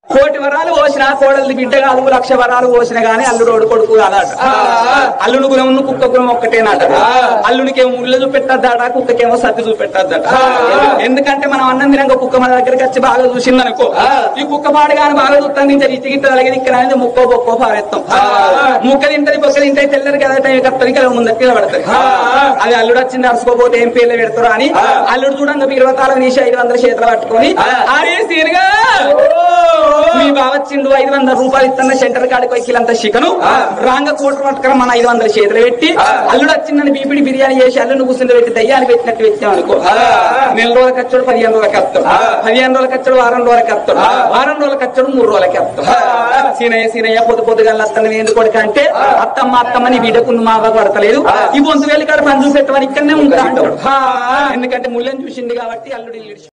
కోటి వరాలు పోసిన కోడలి బిడ్డ కాదు లక్ష వరాలు పోసిన గానీ అల్లుడు కొడుకు కాదట అల్లుడు గుణం ఉన్న కుక్క గుణం ఒక్కటేనట అల్లుడికేమో ముళ్ళు చూపెట్టద్దట కుక్కకేమో సత్తి చూపెట్టద్దట ఎందుకంటే మనం అన్నం తినక కుక్క మన దగ్గరికి వచ్చి బాగా చూసిందనుకో ఈ కుక్క పాడు కానీ బాగా చూస్తాను ఇంకా ఇచ్చి గిట్ట అలాగే ఇక్కడ అనేది ముక్కో బొక్కో పారేస్తాం ముక్క తింటది బొక్క తింటే తెల్లరు కదా టైం కత్తని కదా ముందర పడతాయి అది అల్లుడు వచ్చింది అరుసుకోపోతే ఏం పేర్లు పెడతారు అని అల్లుడు చూడంగా ఇరవై నీసి ఐదు వందల చేతులు పట్టుకొని అరే సీనుగా మీ బావ వచ్చిండు ఐదు వందల రూపాయలు ఇస్తున్న సెంటర్ కాడికి వచ్చిలంత చికెను రాంగ కోట పట్టుకుని మన ఐదు వందల చేతులు పెట్టి అల్లుడు వచ్చిందని బీపిడి బిర్యానీ చేసి అల్లుడు కూర్చుని పెట్టి దయ్యాన్ని పెట్టినట్టు పెట్టాం అనుకో నెల రోజుల ఖర్చుడు పదిహేను రోజులకి వస్తాడు పదిహేను రోజుల ఖర్చుడు వారం రోజులకి వస్తాడు వారం రోజుల ఖర్చుడు మూడు రోజులకి వస్తాడు సీనయ్య సీనయ్య పొద్దు పొద్దుగా వస్తాను ఎందుకు కొడుకు అంటే అత్తమ్మ అత్తమ్మ నీ బిడ్డకు మా అవ్వ పడతలేదు ఈ బొంతు వెళ్ళి కాడ పని చూపెట్టమని ఇక్కడనే ఉంటాడు ఎందుకంటే ముళ్ళని చూసింది కాబట్టి అల్లుడు ఇల్లు